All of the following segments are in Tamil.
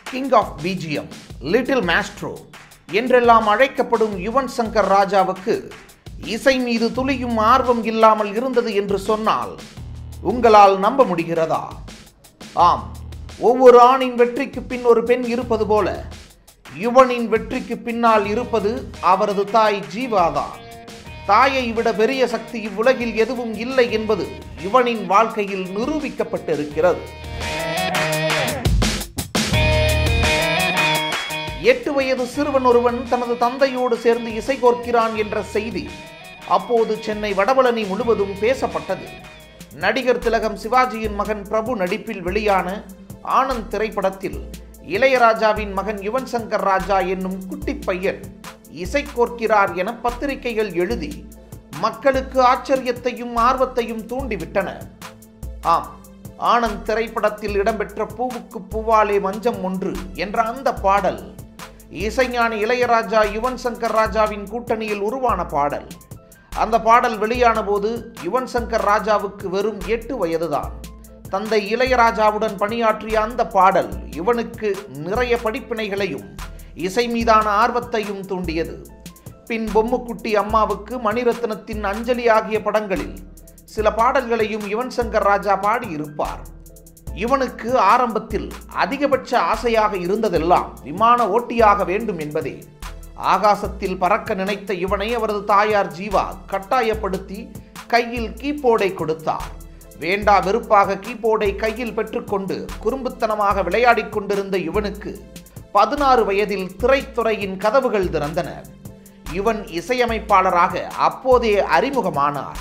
king of BGM little maestro என்றெல்லாம் அழைக்கப்படும் யுவன் சங்கர் ராஜாவுக்கு இசை மீது துளியும் ஆர்வம் இல்லாமல் இருந்தது என்று சொன்னால் உங்களால் நம்ப முடிகிறதா ஆம் ஒவ்வொரு ஆணின் வெற்றிக்கு பின் ஒரு பெண் இருப்பது போல யுவனின் வெற்றிக்கு பின்னால் இருப்பது அவரது தாய் ஜீவாதான் தாயை விட பெரிய சக்தி இவ்வுலகில் எதுவும் இல்லை என்பது யுவனின் வாழ்க்கையில் நிரூபிக்கப்பட்டிருக்கிறது எட்டு வயது சிறுவன் ஒருவன் தனது தந்தையோடு சேர்ந்து இசை கோர்க்கிறான் என்ற செய்தி அப்போது சென்னை வடபழனி முழுவதும் பேசப்பட்டது நடிகர் திலகம் சிவாஜியின் மகன் பிரபு நடிப்பில் வெளியான ஆனந்த் திரைப்படத்தில் இளையராஜாவின் மகன் யுவன் சங்கர் ராஜா என்னும் குட்டி பையன் இசை கோர்க்கிறார் என பத்திரிகைகள் எழுதி மக்களுக்கு ஆச்சரியத்தையும் ஆர்வத்தையும் தூண்டிவிட்டன ஆம் ஆனந்த் திரைப்படத்தில் இடம்பெற்ற பூவுக்கு பூவாலே மஞ்சம் ஒன்று என்ற அந்த பாடல் இசைஞானி இளையராஜா யுவன் சங்கர் ராஜாவின் கூட்டணியில் உருவான பாடல் அந்த பாடல் வெளியான போது யுவன் சங்கர் ராஜாவுக்கு வெறும் எட்டு வயதுதான் தந்தை இளையராஜாவுடன் பணியாற்றிய அந்த பாடல் இவனுக்கு நிறைய படிப்பினைகளையும் இசை மீதான ஆர்வத்தையும் தூண்டியது பின் பொம்முக்குட்டி அம்மாவுக்கு மணிரத்னத்தின் அஞ்சலி ஆகிய படங்களில் சில பாடல்களையும் யுவன் சங்கர் ராஜா பாடியிருப்பார் இவனுக்கு ஆரம்பத்தில் அதிகபட்ச ஆசையாக இருந்ததெல்லாம் விமான ஓட்டியாக வேண்டும் என்பதே ஆகாசத்தில் பறக்க நினைத்த இவனை அவரது தாயார் ஜீவா கட்டாயப்படுத்தி கையில் கீபோர்டை கொடுத்தார் வேண்டா வெறுப்பாக கீபோர்டை கையில் பெற்றுக்கொண்டு குறும்புத்தனமாக விளையாடிக் கொண்டிருந்த இவனுக்கு பதினாறு வயதில் திரைத்துறையின் கதவுகள் திறந்தன இவன் இசையமைப்பாளராக அப்போதே அறிமுகமானார்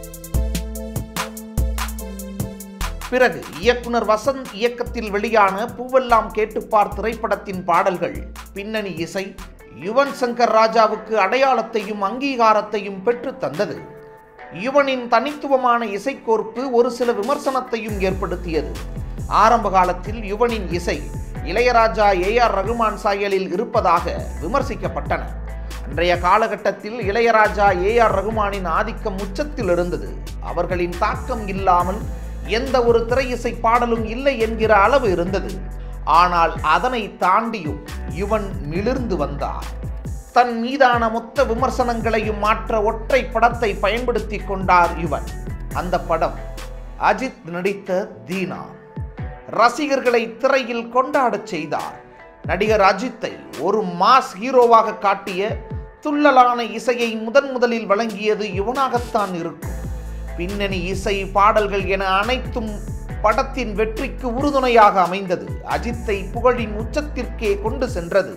பிறகு இயக்குனர் வசந்த் இயக்கத்தில் வெளியான பூவெல்லாம் கேட்டுப்பார் திரைப்படத்தின் பாடல்கள் பின்னணி இசை யுவன் சங்கர் ராஜாவுக்கு அடையாளத்தையும் அங்கீகாரத்தையும் பெற்று தந்தது யுவனின் தனித்துவமான இசைக்கோர்ப்பு ஒரு சில விமர்சனத்தையும் ஏற்படுத்தியது ஆரம்ப காலத்தில் யுவனின் இசை இளையராஜா ஏ ஆர் ரகுமான் சாயலில் இருப்பதாக விமர்சிக்கப்பட்டன அன்றைய காலகட்டத்தில் இளையராஜா ஏ ஆர் ரகுமானின் ஆதிக்கம் உச்சத்தில் இருந்தது அவர்களின் தாக்கம் இல்லாமல் எந்த ஒரு திரை இசை பாடலும் இல்லை என்கிற அளவு இருந்தது ஆனால் அதனை தாண்டியும் இவன் மிளிர்ந்து வந்தார் தன் மீதான மொத்த விமர்சனங்களையும் மாற்ற ஒற்றை படத்தை பயன்படுத்தி கொண்டார் இவன் அந்த படம் அஜித் நடித்த தீனா ரசிகர்களை திரையில் கொண்டாடச் செய்தார் நடிகர் அஜித்தை ஒரு மாஸ் ஹீரோவாக காட்டிய துள்ளலான இசையை முதன் முதலில் வழங்கியது இவனாகத்தான் இருக்கும் பின்னணி இசை பாடல்கள் என அனைத்தும் படத்தின் வெற்றிக்கு உறுதுணையாக அமைந்தது அஜித்தை புகழின் உச்சத்திற்கே கொண்டு சென்றது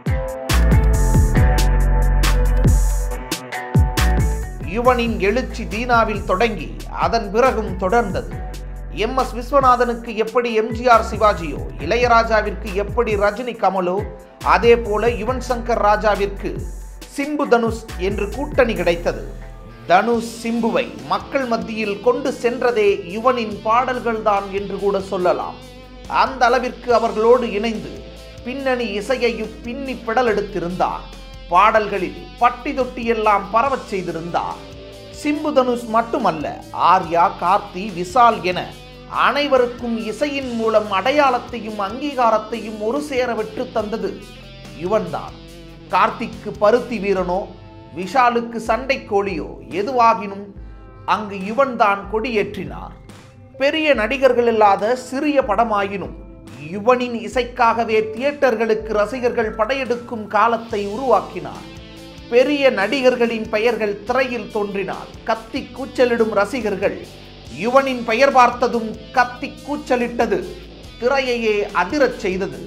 யுவனின் எழுச்சி தீனாவில் தொடங்கி அதன் பிறகும் தொடர்ந்தது எம் எஸ் விஸ்வநாதனுக்கு எப்படி எம்ஜிஆர் சிவாஜியோ இளையராஜாவிற்கு எப்படி ரஜினி கமலோ அதே போல யுவன் சங்கர் ராஜாவிற்கு சிம்பு தனுஷ் என்று கூட்டணி கிடைத்தது தனுஷ் சிம்புவை மக்கள் மத்தியில் கொண்டு சென்றதே யுவனின் பாடல்கள்தான் என்று கூட சொல்லலாம் அந்த அளவிற்கு அவர்களோடு இணைந்து பின்னணி இசையையும் பின்னி பிடல் எடுத்திருந்தார் பாடல்களில் பட்டி தொட்டி எல்லாம் பரவச் செய்திருந்தார் சிம்பு தனுஷ் மட்டுமல்ல ஆர்யா கார்த்தி விசால் என அனைவருக்கும் இசையின் மூலம் அடையாளத்தையும் அங்கீகாரத்தையும் ஒரு சேர வெற்று தந்தது இவன்தான் கார்த்திக்கு பருத்தி வீரனோ விஷாலுக்கு சண்டை கோழியோ எதுவாகினும் அங்கு இவன்தான் கொடியேற்றினார் பெரிய நடிகர்கள் இல்லாத சிறிய படமாயினும் யுவனின் இசைக்காகவே தியேட்டர்களுக்கு ரசிகர்கள் படையெடுக்கும் காலத்தை உருவாக்கினார் பெரிய நடிகர்களின் பெயர்கள் திரையில் தோன்றினால் கத்தி கூச்சலிடும் ரசிகர்கள் யுவனின் பெயர் பார்த்ததும் கத்தி கூச்சலிட்டது திரையையே அதிரச் செய்தது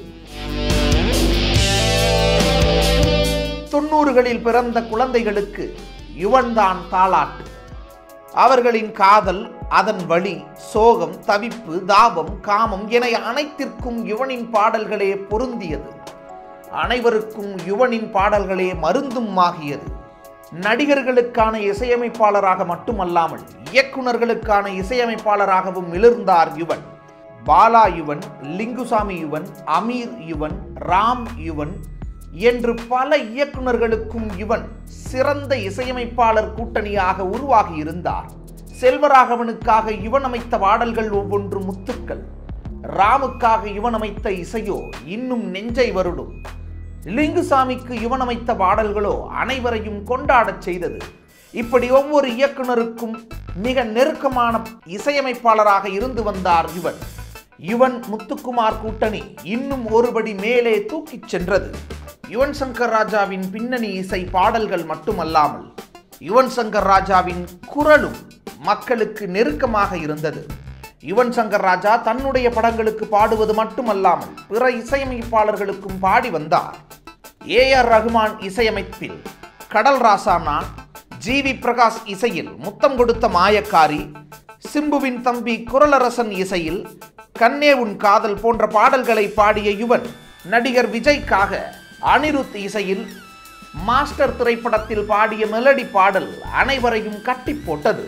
தொண்ணூறுகளில் பிறந்த குழந்தைகளுக்கு யுவன்தான் தாளாட்டு அவர்களின் காதல் அதன் வழி சோகம் தவிப்பு தாபம் காமம் என அனைத்திற்கும் யுவனின் பாடல்களே பொருந்தியது அனைவருக்கும் யுவனின் பாடல்களே மருந்தும் ஆகியது நடிகர்களுக்கான இசையமைப்பாளராக மட்டுமல்லாமல் இயக்குனர்களுக்கான இசையமைப்பாளராகவும் மிளிர்ந்தார் யுவன் பாலா யுவன் லிங்குசாமி யுவன் அமீர் யுவன் ராம் யுவன் என்று பல இயக்குனர்களுக்கும் இவன் சிறந்த இசையமைப்பாளர் கூட்டணியாக உருவாகி இருந்தார் செல்வராகவனுக்காக இவன் அமைத்த பாடல்கள் ஒவ்வொன்று முத்துக்கள் ராமுக்காக இவன் அமைத்த இசையோ இன்னும் நெஞ்சை வருடும் லிங்குசாமிக்கு இவன் அமைத்த பாடல்களோ அனைவரையும் கொண்டாடச் செய்தது இப்படி ஒவ்வொரு இயக்குனருக்கும் மிக நெருக்கமான இசையமைப்பாளராக இருந்து வந்தார் இவன் யுவன் முத்துக்குமார் கூட்டணி இன்னும் ஒருபடி மேலே தூக்கிச் சென்றது யுவன் சங்கர் ராஜாவின் பின்னணி இசை பாடல்கள் மட்டுமல்லாமல் யுவன் சங்கர் ராஜாவின் குரலும் மக்களுக்கு நெருக்கமாக இருந்தது யுவன் சங்கர் ராஜா தன்னுடைய படங்களுக்கு பாடுவது மட்டுமல்லாமல் பிற இசையமைப்பாளர்களுக்கும் பாடி வந்தார் ஏ ஆர் ரகுமான் இசையமைப்பில் கடல் ராசானா ஜி வி பிரகாஷ் இசையில் முத்தம் கொடுத்த மாயக்காரி சிம்புவின் தம்பி குரலரசன் இசையில் கண்ணே உன் காதல் போன்ற பாடல்களை பாடிய யுவன் நடிகர் விஜய்க்காக அனிருத் இசையில் மாஸ்டர் திரைப்படத்தில் பாடிய மெலடி பாடல் அனைவரையும் கட்டி போட்டது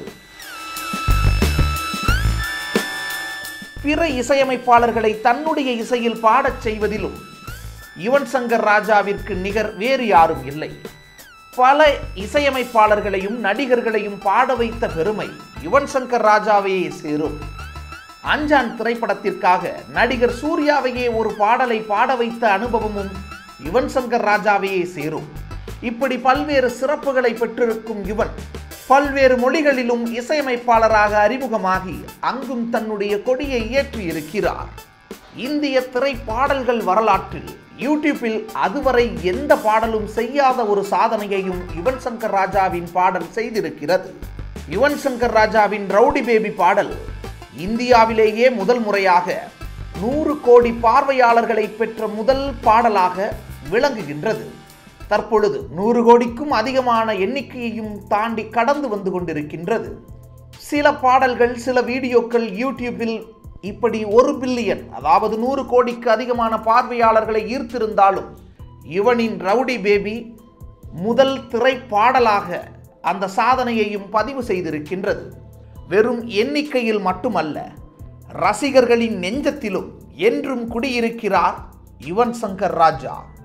பிற இசையமைப்பாளர்களை தன்னுடைய இசையில் பாடச் செய்வதிலும் யுவன் சங்கர் ராஜாவிற்கு நிகர் வேறு யாரும் இல்லை பல இசையமைப்பாளர்களையும் நடிகர்களையும் பாட வைத்த பெருமை யுவன் சங்கர் ராஜாவையே சேரும் அஞ்சான் திரைப்படத்திற்காக நடிகர் சூர்யாவையே ஒரு பாடலை பாட வைத்த அனுபவமும் யுவன் சங்கர் ராஜாவையே சேரும் இப்படி பல்வேறு சிறப்புகளை பெற்றிருக்கும் யுவன் பல்வேறு மொழிகளிலும் இசையமைப்பாளராக அறிமுகமாகி அங்கும் தன்னுடைய கொடியை ஏற்றி இருக்கிறார் இந்திய திரை பாடல்கள் வரலாற்றில் யூடியூப்பில் அதுவரை எந்த பாடலும் செய்யாத ஒரு சாதனையையும் யுவன் சங்கர் ராஜாவின் பாடல் செய்திருக்கிறது யுவன் சங்கர் ராஜாவின் ரவுடி பேபி பாடல் இந்தியாவிலேயே முதல் முறையாக நூறு கோடி பார்வையாளர்களை பெற்ற முதல் பாடலாக விளங்குகின்றது தற்பொழுது நூறு கோடிக்கும் அதிகமான எண்ணிக்கையையும் தாண்டி கடந்து வந்து கொண்டிருக்கின்றது சில பாடல்கள் சில வீடியோக்கள் யூடியூப்பில் இப்படி ஒரு பில்லியன் அதாவது நூறு கோடிக்கு அதிகமான பார்வையாளர்களை ஈர்த்திருந்தாலும் இவனின் ரவுடி பேபி முதல் திரை பாடலாக அந்த சாதனையையும் பதிவு செய்திருக்கின்றது வெறும் எண்ணிக்கையில் மட்டுமல்ல ரசிகர்களின் நெஞ்சத்திலும் என்றும் குடியிருக்கிறார் யுவன் சங்கர் ராஜா